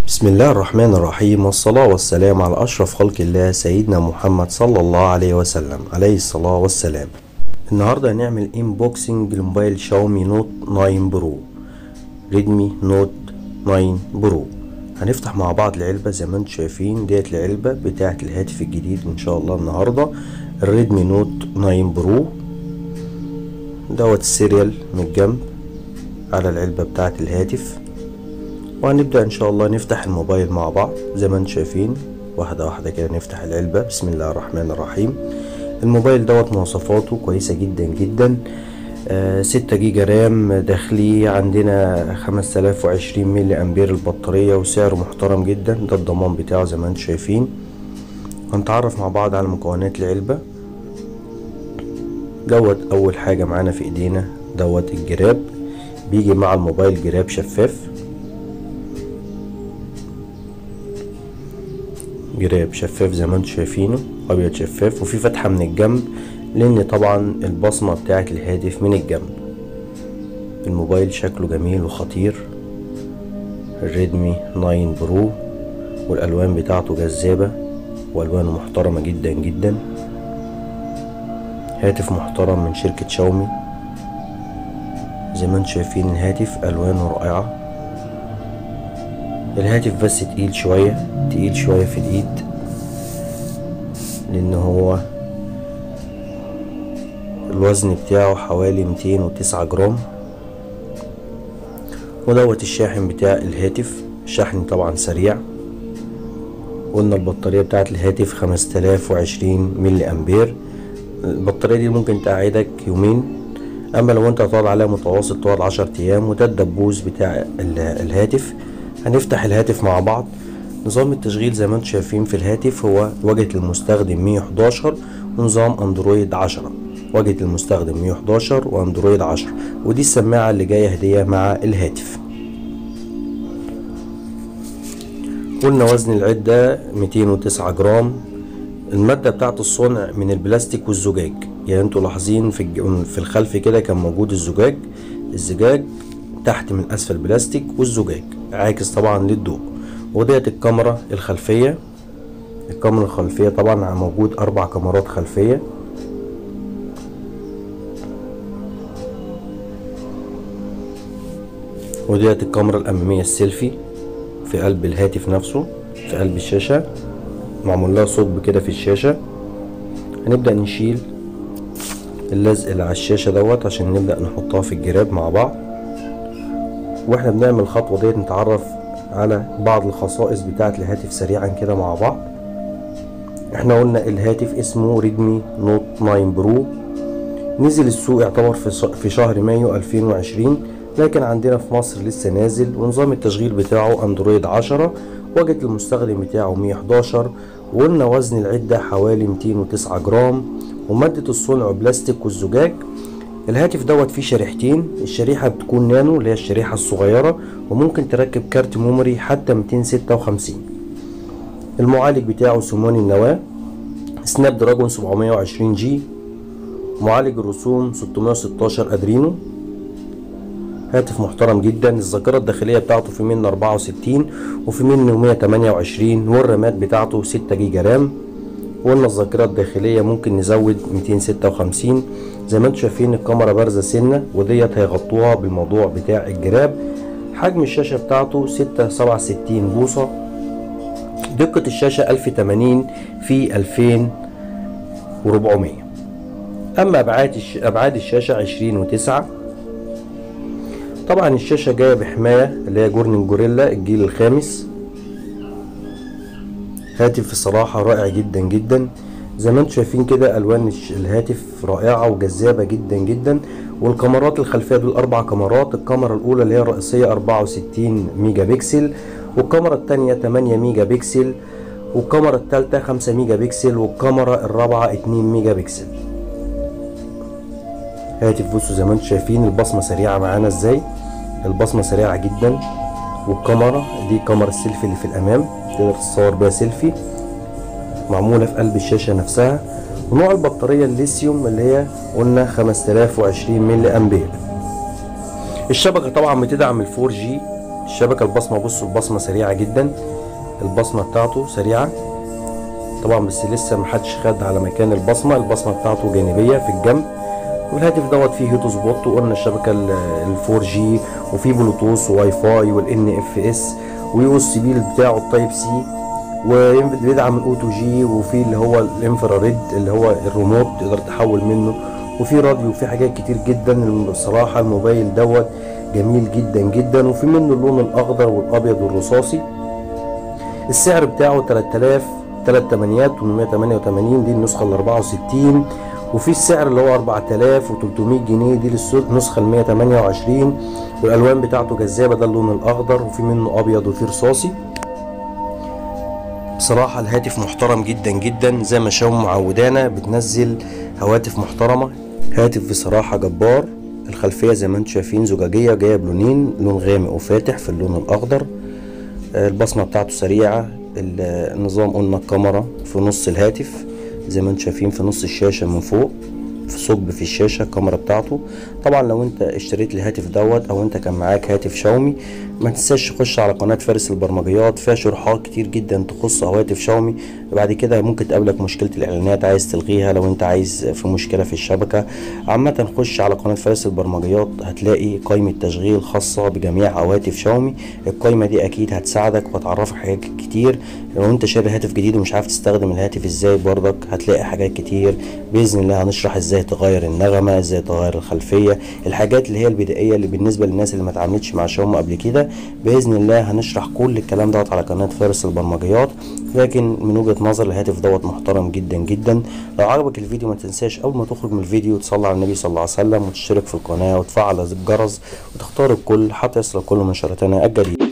بسم الله الرحمن الرحيم والصلاة والسلام على أشرف خلق الله سيدنا محمد صلى الله عليه وسلم عليه الصلاة والسلام النهاردة هنعمل انبوكسنج لموبايل شاومي نوت 9 برو ريدمي نوت 9 برو هنفتح مع بعض العلبة زي ما انتم شايفين ديت العلبة بتاعة الهاتف الجديد ان شاء الله النهاردة الريدمي نوت 9 برو دوت السيريال من الجنب على العلبة بتاعة الهاتف وهنبدأ إن شاء الله نفتح الموبايل مع بعض زي ما انتم شايفين واحدة واحدة كده نفتح العلبة بسم الله الرحمن الرحيم الموبايل دوت مواصفاته كويسة جدا جدا آه ستة جيجا رام داخلي عندنا خمسة آلاف وعشرين ملي أمبير البطارية وسعره محترم جدا ده الضمان بتاعه زي ما انتم شايفين هنتعرف مع بعض على مكونات العلبة دوت أول حاجة معانا في إيدينا دوت الجراب بيجي مع الموبايل جراب شفاف جراب شفاف زي ما انتم شايفينه ابيض شفاف وفي فتحة من الجنب لان طبعا البصمة بتاعة الهاتف من الجنب الموبايل شكله جميل وخطير الريدمي 9 برو والالوان بتاعته جذابة والوانه محترمة جدا جدا هاتف محترم من شركة شاومي زي ما انتم شايفين الهاتف الوانه رائعة الهاتف بس تقيل شوية تقيل شوية في الايد لان هو الوزن بتاعه حوالي ميتين وتسعة جرام ودوت الشاحن بتاع الهاتف شحن طبعا سريع قلنا البطارية بتاعت الهاتف خمسة آلاف وعشرين ملي أمبير البطارية دي ممكن تقعدك يومين أما لو أنت هتقعد عليها متواصل تقعد عشر أيام وده الدبوس بتاع الهاتف هنفتح الهاتف مع بعض نظام التشغيل زي ما انتم شايفين في الهاتف هو واجهة المستخدم 111 ونظام اندرويد 10 واجهة المستخدم 111 واندرويد 10 ودي السماعة اللي جاية هدية مع الهاتف قلنا وزن العدة 209 جرام المادة بتاعت الصنع من البلاستيك والزجاج يعني انتوا لاحظين في في الخلف كده كان موجود الزجاج الزجاج تحت من اسفل بلاستيك والزجاج عاكس طبعا للضوء وديت الكاميرا الخلفية الكاميرا الخلفية طبعا موجود أربع كاميرات خلفية وديت الكاميرا الأمامية السيلفي في قلب الهاتف نفسه في قلب الشاشة معمول لها ثقب كده في الشاشة هنبدأ نشيل اللزق اللي على الشاشة دوت عشان نبدأ نحطها في الجراب مع بعض واحنا بنعمل الخطوة ديت نتعرف على بعض الخصائص بتاعة الهاتف سريعا كده مع بعض احنا قلنا الهاتف اسمه ريدمي نوت 9 برو نزل السوق يعتبر في شهر مايو 2020 لكن عندنا في مصر لسه نازل ونظام التشغيل بتاعه اندرويد 10 واجهة المستخدم بتاعه 111 وقلنا وزن العدة حوالي 209 جرام ومادة الصنع بلاستيك والزجاج الهاتف دوت فيه شريحتين الشريحة بتكون نانو اللي هي الشريحة الصغيرة وممكن تركب كارت ميموري حتى 256 المعالج بتاعه سموني النواة سناب دراجون 720 جي معالج الرسوم 616 ادرينو هاتف محترم جدا الذاكرة الداخلية بتاعته في منه 64 وفي منه 128 والرامات بتاعته 6 جيجا رام وقلنا الذاكرة الداخلية ممكن نزود 256 زي ما انتم شايفين الكاميرا بارزة سنة وديت هيغطوها بالموضوع بتاع الجراب حجم الشاشة بتاعته 667 بوصة دقة الشاشة 1080 في 2400 أما أبعاد أبعاد الشاشة 20 و9 طبعا الشاشة جاية بحماية اللي هي جورنينج جوريلا الجيل الخامس هاتف بصراحة رائع جدا جدا زي ما انتم شايفين كده الوان الهاتف رائعة وجذابة جدا جدا والكاميرات الخلفية دول اربع كاميرات الكاميرا الاولى اللي هي الرئيسية 64 ميجا بكسل والكاميرا التانية 8 ميجا بكسل والكاميرا التالتة 5 ميجا بكسل والكاميرا الرابعة 2 ميجا بكسل هاتف بصوا زي ما انتم شايفين البصمة سريعة معانا ازاي البصمة سريعة جدا والكاميرا دي كاميرا السيلفي اللي في الامام تقدر تصور بيها سيلفي معمولة في قلب الشاشة نفسها ونوع البطارية الليثيوم اللي هي قلنا 5020 ملي أمبير الشبكة طبعا بتدعم ال 4 جي الشبكة البصمة بصوا البصمة سريعة جدا البصمة بتاعته سريعة طبعا بس لسه محدش خد على مكان البصمة البصمة بتاعته جانبية في الجنب والهاتف دوت فيه هيتو سبوت وقلنا الشبكة ال 4 جي وفيه بلوتوث وواي فاي والان اف اس ويو اس بي بتاعه التايب سي وبيدعم الاوتو جي وفي اللي هو الانفراريد اللي هو الريموت تقدر تحول منه وفي راديو وفي حاجات كتير جدا الصراحة الموبايل دوت جميل جدا جدا وفي منه اللون الاخضر والابيض والرصاصي السعر بتاعه 3000 3 تمانيات 888 دي النسخة ال 64 وفي السعر اللي هو 4300 جنيه دي النسخة ال 128 والالوان بتاعته جذابة ده اللون الاخضر وفي منه ابيض وفي رصاصي بصراحة الهاتف محترم جدا جدا زي ما شاومي معودانا بتنزل هواتف محترمة هاتف بصراحة جبار الخلفية زي ما انتم شايفين زجاجية جاية بلونين لون غامق وفاتح في اللون الأخضر البصمة بتاعته سريعة النظام قلنا الكاميرا في نص الهاتف زي ما انتم شايفين في نص الشاشة من فوق في ثقب في الشاشة الكاميرا بتاعته طبعا لو انت اشتريت الهاتف دوت او انت كان معاك هاتف شاومي ما تنساش تخش على قناة فارس البرمجيات فيها شروحات كتير جدا تخص هواتف شاومي بعد كده ممكن تقابلك مشكلة الاعلانات عايز تلغيها لو انت عايز في مشكلة في الشبكة عامة خش على قناة فارس البرمجيات هتلاقي قائمة تشغيل خاصة بجميع هواتف شاومي القائمة دي اكيد هتساعدك وتعرفك حاجات كتير لو انت شاري هاتف جديد ومش عارف تستخدم الهاتف ازاي برضك هتلاقي حاجات كتير باذن الله هنشرح ازاي تغير النغمة ازاي تغير الخلفية الحاجات اللي هي البدائية اللي بالنسبة للناس اللي ما اتعاملتش مع شاومي قبل كده باذن الله هنشرح كل الكلام دوت على قناه فارس البرمجيات لكن من وجهه نظر الهاتف دوت محترم جدا جدا لو عجبك الفيديو ما تنساش اول ما تخرج من الفيديو تصلي على النبي صلى الله عليه وسلم وتشترك في القناه وتفعل الجرس وتختار الكل حتى يصل كل منشوراتنا الجديده